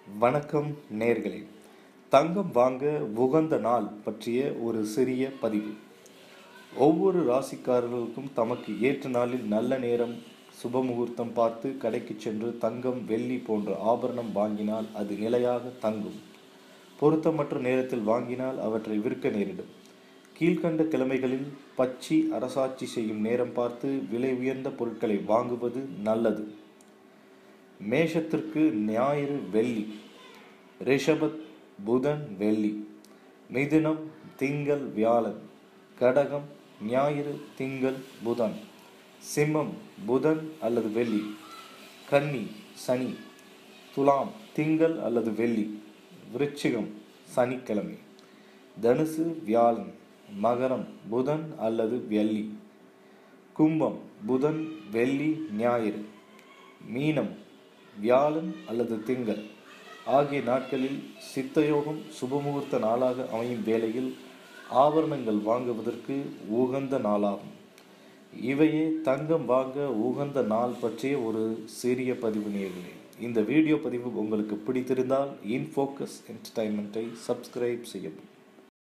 வணக்கம் நேர்களே தங்கம் வாங்க உகந்த நாள் பற்றிய ஒரு சிறிய பதிவு ஒவ்வொரு ராசிக்காரர்களுக்கும் தமக்கு ஏற்ற நாளில் நல்ல நேரம் சுப முகூர்த்தம் பார்த்து கடைக்கு சென்று தங்கம் வெள்ளி போன்ற ஆபரணம் வாங்கினால் அது நிலையாக தங்கும் பொருத்தமற்ற நேரத்தில் வாங்கினால் அவற்றை விற்க நேரிடும் கீழ்கண்ட கிழமைகளில் பச்சி அரசாட்சி செய்யும் நேரம் பார்த்து விலை உயர்ந்த பொருட்களை வாங்குவது நல்லது மேஷத்திற்கு ஞாயிறு வெள்ளி ரிஷபத் புதன் வெள்ளி மிதுனம் திங்கள் வியாழன் கடகம் ஞாயிறு திங்கள் புதன் சிம்மம் புதன் அல்லது வெள்ளி கன்னி சனி துலாம் திங்கள் அல்லது வெள்ளி விருச்சிகம் சனிக்கிழமை தனுசு வியாழன் மகரம் புதன் அல்லது வெள்ளி கும்பம் புதன் வெள்ளி ஞாயிறு மீனம் வியாழன் அல்லது திங்கள் ஆகிய நாட்களில் சித்தயோகம் சுபமுகூர்த்த நாளாக அமையும் வேளையில் ஆபரணங்கள் வாங்குவதற்கு உகந்த நாளாகும் இவையே தங்கம் வாங்க உகந்த நாள் பற்றிய ஒரு சிறிய பதிவு நேர்களே இந்த வீடியோ பதிவு உங்களுக்கு பிடித்திருந்தால் இன்ஃபோக்கஸ் என்டர்டைன்மெண்ட்டை சப்ஸ்கிரைப் செய்யவும்